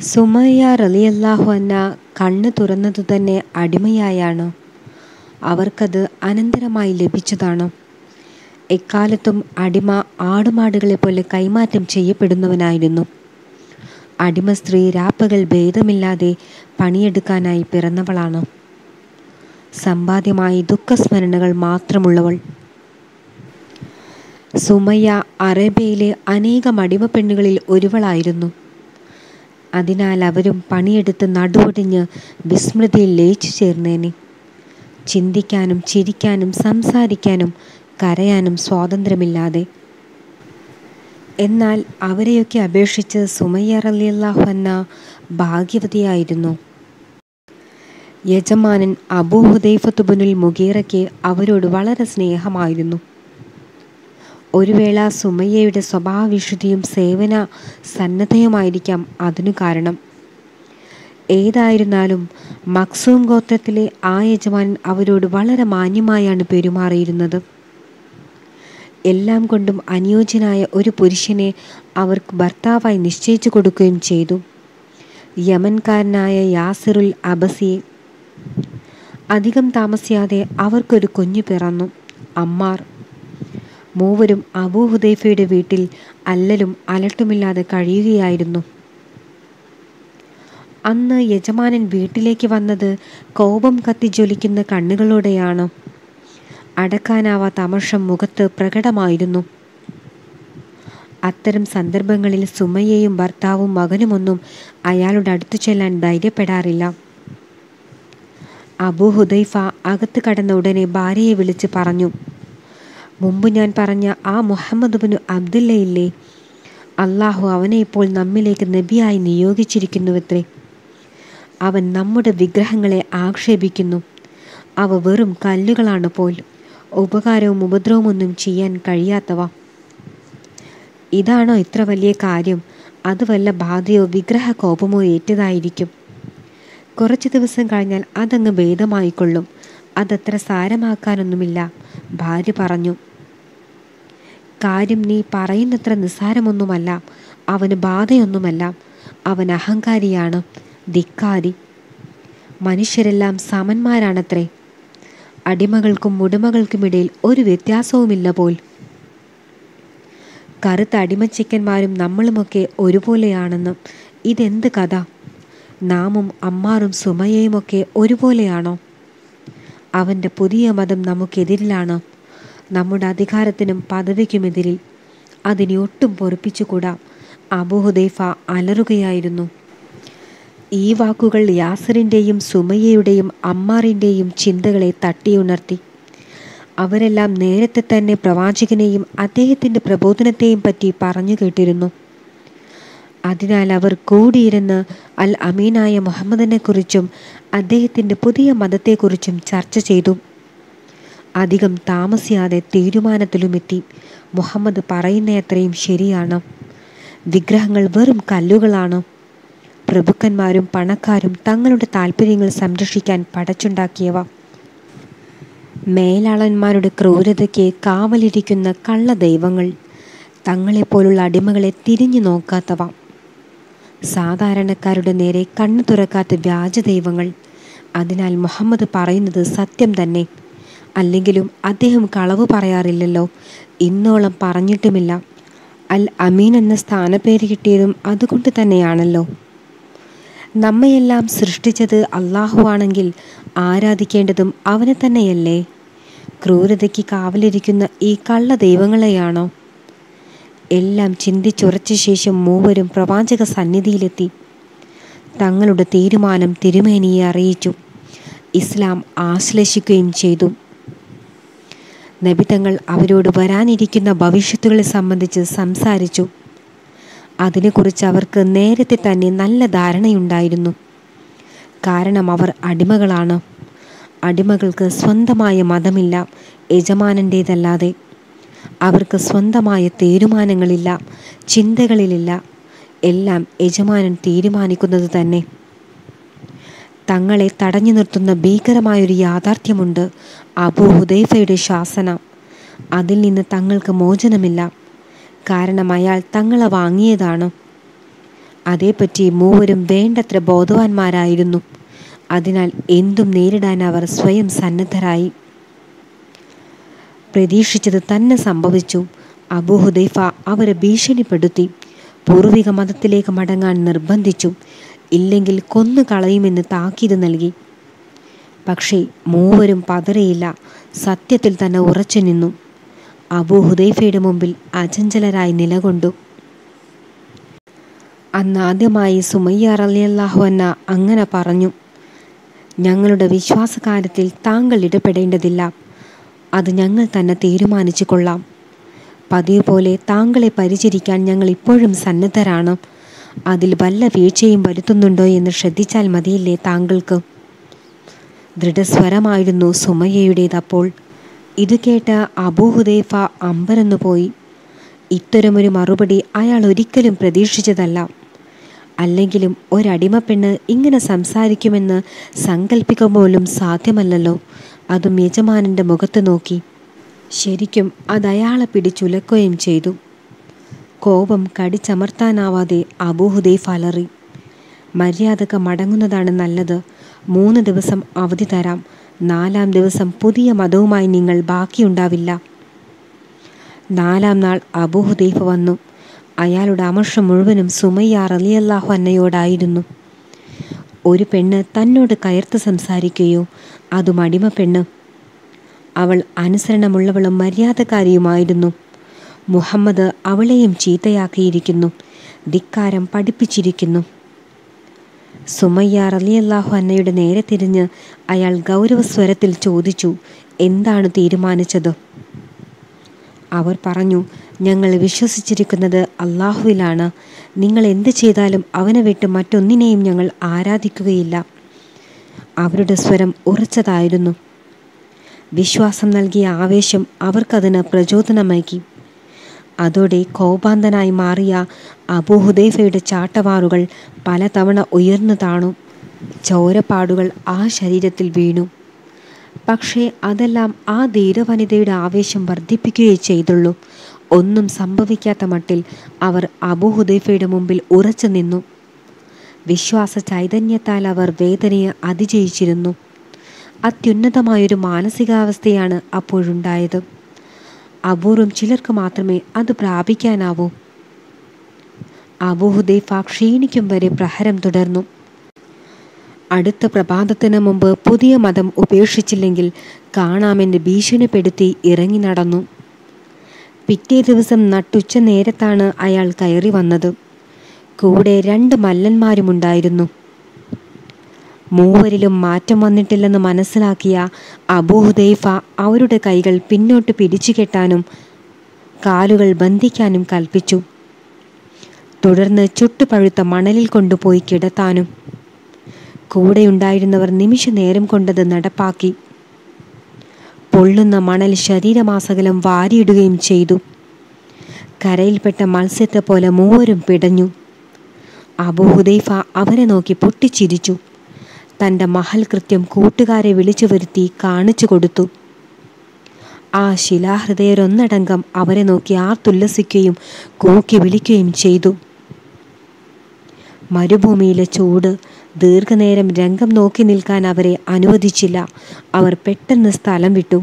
സുമയ്യ റളിയല്ലാഹു അൻഹ കണ്ണ് തുറന്നതു തന്നെ അടിമയായാണ് അവർക്കത് അനന്തരമായി ലഭിച്ചതാണ് എക്കാലത്തും അടിമ ആടുമാടുകളെപ്പോലെ കൈമാറ്റം ചെയ്യപ്പെടുന്നവനായിരുന്നു അടിമ സ്ത്രീ രാപ്പകൽ ഭേദമില്ലാതെ പണിയെടുക്കാനായി പിറന്നവളാണ് സമ്പാദ്യമായി ദുഃഖസ്മരണകൾ മാത്രമുള്ളവൾ സുമയ്യ അറേബ്യയിലെ അനേകം അടിമപ്പെണ്ണുകളിൽ ഒരുവളായിരുന്നു അതിനാൽ അവരും പണിയെടുത്ത് നടുവൊടിഞ്ഞ് വിസ്മൃതിയിൽ ലയിച്ചു ചേർന്നേനെ ചിന്തിക്കാനും ചിരിക്കാനും സംസാരിക്കാനും കരയാനും സ്വാതന്ത്ര്യമില്ലാതെ എന്നാൽ അവരെയൊക്കെ അപേക്ഷിച്ച് സുമയ്യ റളിയല്ലാഹു അൻഹ ഭാഗ്യവതിയായിരുന്നു യജമാനൻ അബൂ ഹുദൈഫത്തുബുനുൽ മുഗീറയ്ക്ക് അവരോട് വളരെ സ്നേഹമായിരുന്നു ഒരു വേള സുമയ്യയുടെ സ്വഭാവവിശുദ്ധിയും സേവന സന്നദ്ധയുമായിരിക്കാം അതിനു കാരണം ഏതായിരുന്നാലും മക്സൂം ഗോത്രത്തിലെ ആ യജമാനൻ അവരോട് വളരെ മാന്യമായാണ് പെരുമാറിയിരുന്നത് എല്ലാം കൊണ്ടും അനുയോജ്യനായ ഒരു പുരുഷനെ അവർക്ക് ഭർത്താവായി നിശ്ചയിച്ചു കൊടുക്കുകയും ചെയ്തു യമൻകാരനായ യാസിറുൽ അബസിയെ അധികം താമസിയാതെ അവർക്കൊരു കുഞ്ഞു പിറന്നു അമ്മാർ മൂവരും അബൂ ഹുദൈഫയുടെ വീട്ടിൽ അല്ലലും അലട്ടുമില്ലാതെ കഴിയുകയായിരുന്നു അന്ന് യജമാനൻ വീട്ടിലേക്ക് വന്നത് കോപം കത്തി ജ്വലിക്കുന്ന കണ്ണുകളോടെയാണ് അടക്കാനാവാത്ത അമർഷം മുഖത്ത് പ്രകടമായിരുന്നു അത്തരം സന്ദർഭങ്ങളിൽ സുമയ്യയും ഭർത്താവും മകനുമൊന്നും അയാളുടെ അടുത്തു ചെല്ലാൻ ധൈര്യപ്പെടാറില്ല അബൂ ഹുദൈഫ അകത്ത് കടന്ന ഉടനെ ഭാര്യയെ വിളിച്ച് പറഞ്ഞു മുമ്പ് ഞാൻ പറഞ്ഞ ആ മുഹമ്മദ് ബിനു അബ്ദുല്ലയില്ലേ അള്ളാഹു അവനെ ഇപ്പോൾ നമ്മിലേക്ക് നബിയായി നിയോഗിച്ചിരിക്കുന്നുവത്രേ അവൻ നമ്മുടെ വിഗ്രഹങ്ങളെ ആക്ഷേപിക്കുന്നു അവ വെറും കല്ലുകളാണ് പോൽ ഉപകാരവും ഉപദ്രവവും ഒന്നും ചെയ്യാൻ കഴിയാത്തവ ഇതാണോ ഇത്ര വലിയ കാര്യം അത് വല്ല ബാധയോ വിഗ്രഹ കോപമോ ഏറ്റതായിരിക്കും കുറച്ച് ദിവസം കഴിഞ്ഞാൽ അതങ്ങ് ഭേദമായിക്കൊള്ളും അതത്ര സാരമാക്കാനൊന്നുമില്ല ഭാര്യ പറഞ്ഞു കാര്യം നീ പറയുന്നത്ര നിസ്സാരമൊന്നുമല്ല അവന് ബാധയൊന്നുമല്ല അവൻ അഹങ്കാരിയാണ് ധിക്കാരി മനുഷ്യരെല്ലാം സമന്മാരാണത്രേ അടിമകൾക്കും ഉടമകൾക്കുമിടയിൽ ഒരു വ്യത്യാസവുമില്ല പോൽ കറുത്ത അടിമച്ചിക്കന്മാരും നമ്മളുമൊക്കെ ഒരുപോലെയാണെന്ന് ഇതെന്ത് കഥ നാമും അമ്മാറും സുമയയുമൊക്കെ ഒരുപോലെയാണോ അവൻ്റെ പുതിയ മതം നമുക്കെതിരിലാണ് നമ്മുടെ അധികാരത്തിനും പദവിക്കുമെതിരിൽ അതിനെ ഒട്ടും പൊറുപ്പിച്ചുകൂടാ അബൂഹുദൈഫ അലറുകയായിരുന്നു ഈ വാക്കുകൾ യാസറിൻ്റെയും സുമയ്യയുടെയും അമ്മാറിൻ്റെയും ചിന്തകളെ തട്ടിയുണർത്തി അവരെല്ലാം നേരത്തെ തന്നെ പ്രവാചകനെയും അദ്ദേഹത്തിൻ്റെ പ്രബോധനത്തെയും പറ്റി പറഞ്ഞു കേട്ടിരുന്നു അതിനാൽ അവർ കൂടിയിരുന്ന് അൽ അമീനായ മുഹമ്മദിനെക്കുറിച്ചും അദ്ദേഹത്തിൻ്റെ പുതിയ മതത്തെക്കുറിച്ചും ചർച്ച ചെയ്തു അധികം താമസിയാതെ തീരുമാനത്തിലുമെത്തി മുഹമ്മദ് പറയുന്നത്രയും ശരിയാണ് വിഗ്രഹങ്ങൾ വെറും കല്ലുകളാണ് പ്രഭുക്കന്മാരും പണക്കാരും തങ്ങളുടെ താല്പര്യങ്ങൾ സംരക്ഷിക്കാൻ പടച്ചുണ്ടാക്കിയവ മേലാളന്മാരുടെ ക്രൂരതയ്ക്ക് കാവലിരിക്കുന്ന കള്ള ദൈവങ്ങൾ തങ്ങളെപ്പോലുള്ള അടിമകളെ തിരിഞ്ഞു നോക്കാത്തവ സാധാരണക്കാരുടെ നേരെ കണ്ണു തുറക്കാത്ത വ്യാജ ദൈവങ്ങൾ അതിനാൽ മുഹമ്മദ് പറയുന്നത് സത്യം തന്നെ അല്ലെങ്കിലും അദ്ദേഹം കളവ് പറയാറില്ലല്ലോ ഇന്നോളം പറഞ്ഞിട്ടുമില്ല അൽ അമീൻ എന്ന സ്ഥാനപ്പേര് കിട്ടിയതും അതുകൊണ്ട് തന്നെയാണല്ലോ നമ്മയെല്ലാം സൃഷ്ടിച്ചത് അള്ളാഹുവാണെങ്കിൽ ആരാധിക്കേണ്ടതും അവനെ തന്നെയല്ലേ ക്രൂരതയ്ക്ക് കാവലിരിക്കുന്ന ഈ കള്ള ദൈവങ്ങളെയാണോ എല്ലാം ചിന്തിച്ചുറച്ച ശേഷം മൂവരും പ്രവാചക സന്നിധിയിലെത്തി തങ്ങളുടെ തീരുമാനം തിരുമേനിയെ അറിയിച്ചു ഇസ്ലാം ആശ്ലേഷിക്കുകയും ചെയ്തു നബിതങ്ങൾ അവരോട് വരാനിരിക്കുന്ന ഭവിഷ്യത്തുകളെ സംബന്ധിച്ച് സംസാരിച്ചു അതിനെക്കുറിച്ച് അവർക്ക് നേരത്തെ തന്നെ നല്ല ധാരണയുണ്ടായിരുന്നു കാരണം അവർ അടിമകളാണ് അടിമകൾക്ക് സ്വന്തമായ മതമില്ല യജമാനൻ്റേതല്ലാതെ അവർക്ക് സ്വന്തമായ തീരുമാനങ്ങളില്ല ചിന്തകളിലില്ല എല്ലാം യജമാനൻ തീരുമാനിക്കുന്നത് തന്നെ തങ്ങളെ തടഞ്ഞു നിർത്തുന്ന ഭീകരമായൊരു യാഥാർത്ഥ്യമുണ്ട് അബൂ ഹുദൈഫയുടെ ശാസന അതിൽ നിന്ന് തങ്ങൾക്ക് മോചനമില്ല കാരണം അയാൾ തങ്ങളെ വാങ്ങിയതാണ് അതേപ്പറ്റി മൂവരും വേണ്ടത്ര ബോധവാന്മാരായിരുന്നു അതിനാൽ എന്തും നേരിടാൻ അവർ സ്വയം സന്നദ്ധരായി പ്രതീക്ഷിച്ചത് തന്നെ സംഭവിച്ചു അബൂ ഹുദൈഫ അവരെ ഭീഷണിപ്പെടുത്തി പൂർവിക മതത്തിലേക്ക് മടങ്ങാൻ നിർബന്ധിച്ചു ഇല്ലെങ്കിൽ കൊന്നു കളയുമെന്ന് താക്കീത് നൽകി പക്ഷേ മൂവരും പതറിയില്ല സത്യത്തിൽ തന്നെ ഉറച്ചു നിന്നു അബൂ ഹുദൈഫയുടെ മുമ്പിൽ അചഞ്ചലരായി നിലകൊണ്ടു അന്ന് ആദ്യമായി സുമയ്യ റലിയല്ലാഹു അന്ന അങ്ങനെ പറഞ്ഞു ഞങ്ങളുടെ വിശ്വാസകാര്യത്തിൽ താങ്കൾ ഇടപെടേണ്ടതില്ല അത് ഞങ്ങൾ തന്നെ തീരുമാനിച്ചു കൊള്ളാം പതിവ് പോലെ താങ്കളെ പരിചരിക്കാൻ ഞങ്ങൾ ഇപ്പോഴും സന്നദ്ധരാണ് അതിൽ വല്ല വീഴ്ചയും വരുത്തുന്നുണ്ടോ എന്ന് ശ്രദ്ധിച്ചാൽ മതിയില്ലേ താങ്കൾക്ക് ദൃഢസ്വരമായിരുന്നു സുമയ്യയുടേതപ്പോൾ ഇത് കേട്ട അബൂഹുദൈഫ അമ്പരന്നു പോയി ഇത്തരമൊരു മറുപടി അയാൾ ഒരിക്കലും പ്രതീക്ഷിച്ചതല്ല അല്ലെങ്കിലും ഒരടിമപ്പെണ്ണ് ഇങ്ങനെ സംസാരിക്കുമെന്ന് സങ്കല്പിക്കുക പോലും സാധ്യമല്ലല്ലോ അതും യജമാനൻ്റെ മുഖത്ത് നോക്കി ശരിക്കും അതയാളെ പിടിച്ചുലക്കുകയും ചെയ്തു കോപം കടിച്ചമർത്താനാവാതെ അബൂഹുദൈഫ് അലറി മര്യാദക്ക് മടങ്ങുന്നതാണ് നല്ലത് മൂന്ന് ദിവസം അവധി തരാം നാലാം ദിവസം പുതിയ മതവുമായി നിങ്ങൾ ബാക്കിയുണ്ടാവില്ല നാലാം നാൾ അബൂഹുദൈഫ് വന്നു അയാളുടെ അമർഷം മുഴുവനും സുമയ്യ റലിയല്ലാഹു അന്നയോടായിരുന്നു ഒരു പെണ്ണ് തന്നോട് കയർത്ത് സംസാരിക്കുകയോ അതും അടിമ പെണ്ണ് അവൾ അനുസരണമുള്ളവളും മര്യാദക്കാരിയുമായിരുന്നു മുഹമ്മദ് അവളെയും ചീത്തയാക്കിയിരിക്കുന്നു ധിക്കാരം പഠിപ്പിച്ചിരിക്കുന്നു സുമയ്യ റലിയല്ലാഹു അന്നയുടെ നേരെ തിരിഞ്ഞ് അയാൾ ഗൗരവസ്വരത്തിൽ ചോദിച്ചു എന്താണ് തീരുമാനിച്ചത് അവർ പറഞ്ഞു ഞങ്ങൾ വിശ്വസിച്ചിരിക്കുന്നത് അള്ളാഹുവിലാണ് നിങ്ങൾ എന്ത് ചെയ്താലും അവനെ വിട്ട് മറ്റൊന്നിനെയും ഞങ്ങൾ ആരാധിക്കുകയില്ല അവരുടെ സ്വരം ഉറച്ചതായിരുന്നു വിശ്വാസം നൽകിയ ആവേശം അവർക്കതിന് പ്രചോദനമേകി അതോടെ കോപാന്തനായി മാറിയ അബൂഹുദൈഫയുടെ ചാട്ടവാറുകൾ പലതവണ ഉയർന്നു താണു ചോരപ്പാടുകൾ ആ ശരീരത്തിൽ വീണു പക്ഷേ അതെല്ലാം ആ ധീരവനിതയുടെ ആവേശം വർദ്ധിപ്പിക്കുകയേ ചെയ്തുള്ളൂ ഒന്നും സംഭവിക്കാത്ത മട്ടിൽ അവർ അബൂഹുദൈഫയുടെ മുമ്പിൽ ഉറച്ചു നിന്നു വിശ്വാസ ചൈതന്യത്താൽ അവർ വേദനയെ അതിജയിച്ചിരുന്നു അത്യുന്നതമായൊരു മാനസികാവസ്ഥയാണ് അപ്പോഴുണ്ടായത് അപൂർവം ചിലർക്ക് മാത്രമേ അത് പ്രാപിക്കാനാവൂ അബൂഹുദൈഫ ക്ഷീണിക്കും വരെ പ്രഹരം തുടർന്നു അടുത്ത പ്രഭാതത്തിന് മുമ്പ് പുതിയ മതം ഉപേക്ഷിച്ചില്ലെങ്കിൽ കാണാമെന്ന് ഭീഷണിപ്പെടുത്തി ഇറങ്ങി നടന്നു പിറ്റേ ദിവസം നട്ടുച്ച നേരത്താണ് അയാൾ കയറി വന്നത് കൂടെ രണ്ട് മല്ലന്മാരുമുണ്ടായിരുന്നു മൂവരിലും മാറ്റം വന്നിട്ടില്ലെന്ന് മനസ്സിലാക്കിയ അബൂഹുദൈഫ അവരുടെ കൈകൾ പിന്നോട്ട് പിടിച്ചു കെട്ടാനും കാലുകൾ ബന്ധിക്കാനും കൽപ്പിച്ചു തുടർന്ന് ചുട്ടുപഴുത്ത മണലിൽ കൊണ്ടുപോയി കിടത്താനും കൂടെയുണ്ടായിരുന്നവർ നിമിഷ നേരം കൊണ്ടത് നടപ്പാക്കി പൊള്ളുന്ന മണൽ ശരീരമാസകലം വാരിയിടുകയും ചെയ്തു കരയിൽപ്പെട്ട മത്സ്യത്തെ പോലെ മൂവരും പിടഞ്ഞു അബൂഹുദൈഫ അവരെ നോക്കി പൊട്ടിച്ചിരിച്ചു തൻ്റെ മഹൽ കൃത്യം കൂട്ടുകാരെ വിളിച്ചു വരുത്തി കാണിച്ചു കൊടുത്തു ആ ശിലാഹൃദയരൊന്നടങ്കം അവരെ നോക്കി ആർത്തുല്ലസിക്കുകയും കൂക്കി വിളിക്കുകയും ചെയ്തു മരുഭൂമിയിലെ ചൂട് ദീർഘനേരം രംഗം നോക്കി നിൽക്കാൻ അവരെ അനുവദിച്ചില്ല അവർ പെട്ടെന്ന് സ്ഥലം വിട്ടു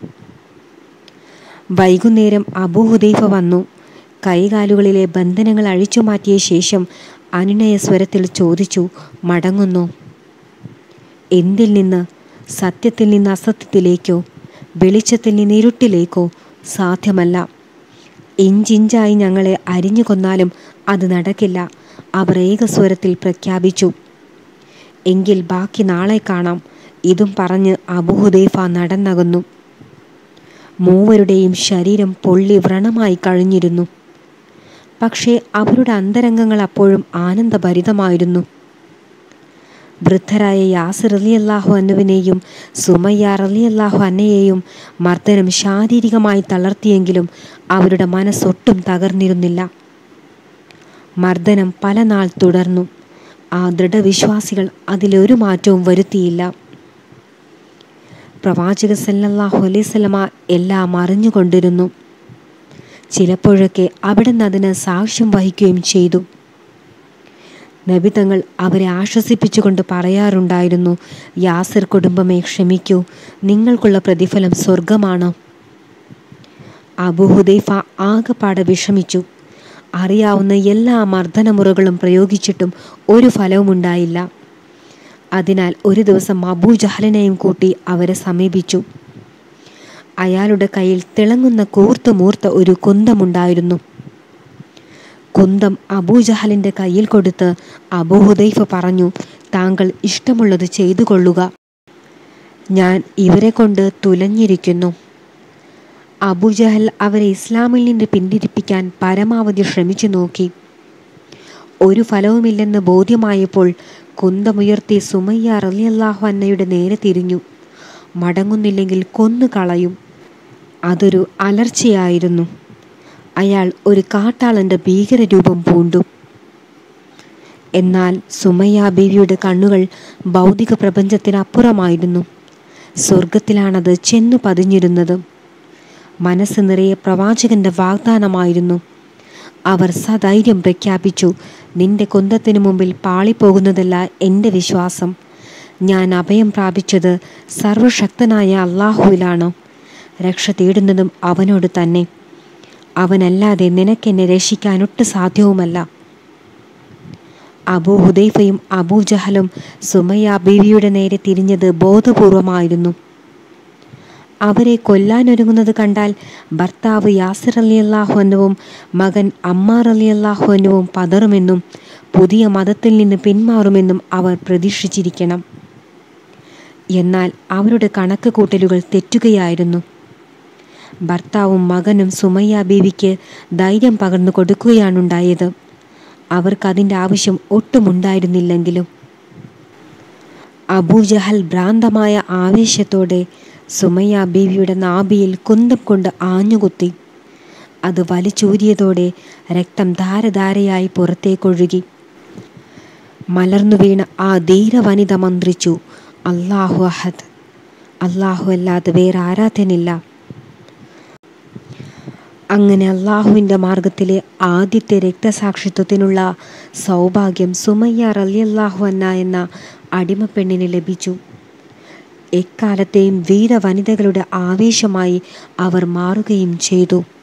വൈകുന്നേരം അബൂഹുദൈഫ വന്നു കൈകാലുകളിലെ ബന്ധനങ്ങൾ അഴിച്ചു മാറ്റിയ ശേഷം അനുനയ സ്വരത്തിൽ ചോദിച്ചു മടങ്ങുന്നു എന്തിൽ നിന്ന് സത്യത്തിൽ നിന്ന് അസത്യത്തിലേക്കോ വെളിച്ചത്തിൽ നിന്ന് ഇരുട്ടിലേക്കോ സാധ്യമല്ല ഇഞ്ചിഞ്ചായി ഞങ്ങളെ അരിഞ്ഞു കൊന്നാലും അത് നടക്കില്ല അവർ ഏകസ്വരത്തിൽ പ്രഖ്യാപിച്ചു എങ്കിൽ ബാക്കി നാളെ കാണാം ഇതും പറഞ്ഞ് അബൂഹുദൈഫ നടന്നകന്നു മൂവരുടെയും ശരീരം പൊള്ളി വ്രണമായി കഴിഞ്ഞിരുന്നു പക്ഷേ അവരുടെ അന്തരംഗങ്ങൾ അപ്പോഴും ആനന്ദഭരിതമായിരുന്നു വൃദ്ധരായ യാസിർ അലി അള്ളാഹു അന്നുവിനെയും സുമയ്യ അലി അള്ളാഹു അന്നയെയും മർദ്ദനം ശാരീരികമായി തളർത്തിയെങ്കിലും അവരുടെ മനസ്സൊട്ടും തകർന്നിരുന്നില്ല മർദ്ദനം പല നാൾ തുടർന്നു ആ ദൃഢവിശ്വാസികൾ അതിലൊരു മാറ്റവും വരുത്തിയില്ല പ്രവാചക സല്ലല്ലാഹു അലൈവല്ലമ എല്ലാം അറിഞ്ഞുകൊണ്ടിരുന്നു ചിലപ്പോഴൊക്കെ അവിടുന്ന് അതിന് സാക്ഷ്യം വഹിക്കുകയും ചെയ്തു നബി തങ്ങൾ അവരെ ആശ്വസിപ്പിച്ചുകൊണ്ട് പറയാറുണ്ടായിരുന്നു യാസിർ കുടുംബമേ ക്ഷമിക്കൂ നിങ്ങൾക്കുള്ള പ്രതിഫലം സ്വർഗമാണ് അബുഹുദൈഫ ആകെപ്പാടെ വിഷമിച്ചു അറിയാവുന്ന എല്ലാ മർദ്ദനമുറകളും പ്രയോഗിച്ചിട്ടും ഒരു ഫലവുമുണ്ടായില്ല അതിനാൽ ഒരു ദിവസം അബൂ ജഹലിനെയും കൂട്ടി അവരെ സമീപിച്ചു അയാളുടെ കയ്യിൽ തിളങ്ങുന്ന കൂർത്ത് മൂർത്ത ഒരു കുന്തമുണ്ടായിരുന്നു കുന്തം അബൂജഹലിൻ്റെ കയ്യിൽ കൊടുത്ത് അബൂഹുദൈഫ പറഞ്ഞു താങ്കൾ ഇഷ്ടമുള്ളത് ചെയ്തു കൊള്ളുക ഞാൻ ഇവരെ കൊണ്ട് തുലഞ്ഞിരിക്കുന്നു അബൂജഹൽ അവരെ ഇസ്ലാമിൽ നിന്ന് പിന്തിരിപ്പിക്കാൻ പരമാവധി ശ്രമിച്ചു നോക്കി ഒരു ഫലവുമില്ലെന്ന് ബോധ്യമായപ്പോൾ കുന്തമുയർത്തി സുമയ്യ റലിയല്ലാഹു അന്നയുടെ നേരെ തിരിഞ്ഞു മടങ്ങുന്നില്ലെങ്കിൽ കൊന്നു കളയും അതൊരു അലർച്ചയായിരുന്നു അയാൾ ഒരു കാട്ടാളൻ്റെ ഭീകരരൂപം പൂണ്ടു എന്നാൽ സുമയ്യ ബീവിയുടെ കണ്ണുകൾ ഭൗതിക പ്രപഞ്ചത്തിനപ്പുറമായിരുന്നു സ്വർഗത്തിലാണത് ചെന്നു പതിഞ്ഞിരുന്നത് മനസ്സ് നിറയെ പ്രവാചകന്റെ വാഗ്ദാനമായിരുന്നു അവർ സധൈര്യം പ്രഖ്യാപിച്ചു നിന്റെ കുന്തത്തിനു മുമ്പിൽ പാളിപ്പോകുന്നതല്ല എൻ്റെ വിശ്വാസം ഞാൻ അഭയം പ്രാപിച്ചത് സർവശക്തനായ അള്ളാഹുവിലാണ് രക്ഷ തേടുന്നതും അവനോട് തന്നെ അവനല്ലാതെ നിനക്കെന്നെ രക്ഷിക്കാനൊട്ട് സാധ്യവുമല്ല അബൂ ഹുദൈഫയും അബൂ ജഹലും സുമയ്യ ബീവിയുടെ നേരെ തിരിഞ്ഞത് ബോധപൂർവമായിരുന്നു അവരെ കൊല്ലാനൊരുങ്ങുന്നത് കണ്ടാൽ ഭർത്താവ് യാസിർ അലി അള്ളാഹുവനുവും മകൻ അമ്മാർ അലി അള്ളാഹുവനുവും പതറുമെന്നും പുതിയ മതത്തിൽ നിന്ന് പിന്മാറുമെന്നും അവർ പ്രതീക്ഷിച്ചിരിക്കണം എന്നാൽ അവരുടെ കണക്ക് കൂട്ടലുകൾ തെറ്റുകയായിരുന്നു ഭർത്താവും മകനും സുമയ്യ ബീവിക്ക് ധൈര്യം പകർന്നു കൊടുക്കുകയാണുണ്ടായത് അവർക്കതിൻ്റെ ആവശ്യം ഒട്ടുമുണ്ടായിരുന്നില്ലെങ്കിലും അബൂജഹൽ ഭ്രാന്തമായ ആവേശത്തോടെ സുമയ്യ ബീവിയുടെ നാഭിയിൽ കുന്തം കൊണ്ട് ആഞ്ഞുകുത്തി അത് വലിച്ചൂരിയതോടെ രക്തം ധാരധാരയായി പുറത്തേക്കൊഴുകി മലർന്നു വീണ ആ ധീര വനിത മന്ത്രിച്ചു അള്ളാഹു അഹദ് അള്ളാഹു അല്ലാതെ വേറെ ആരാധനില്ല അങ്ങനെ അള്ളാഹുവിൻ്റെ മാർഗത്തിലെ ആദ്യത്തെ രക്തസാക്ഷിത്വത്തിനുള്ള സൗഭാഗ്യം സുമയ്യ റലിയല്ലാഹു അന്ന എന്ന അടിമപ്പെണ്ണിന് ലഭിച്ചു എക്കാലത്തെയും വീരവനിതകളുടെ ആവേശമായി അവർ മാറുകയും ചെയ്തു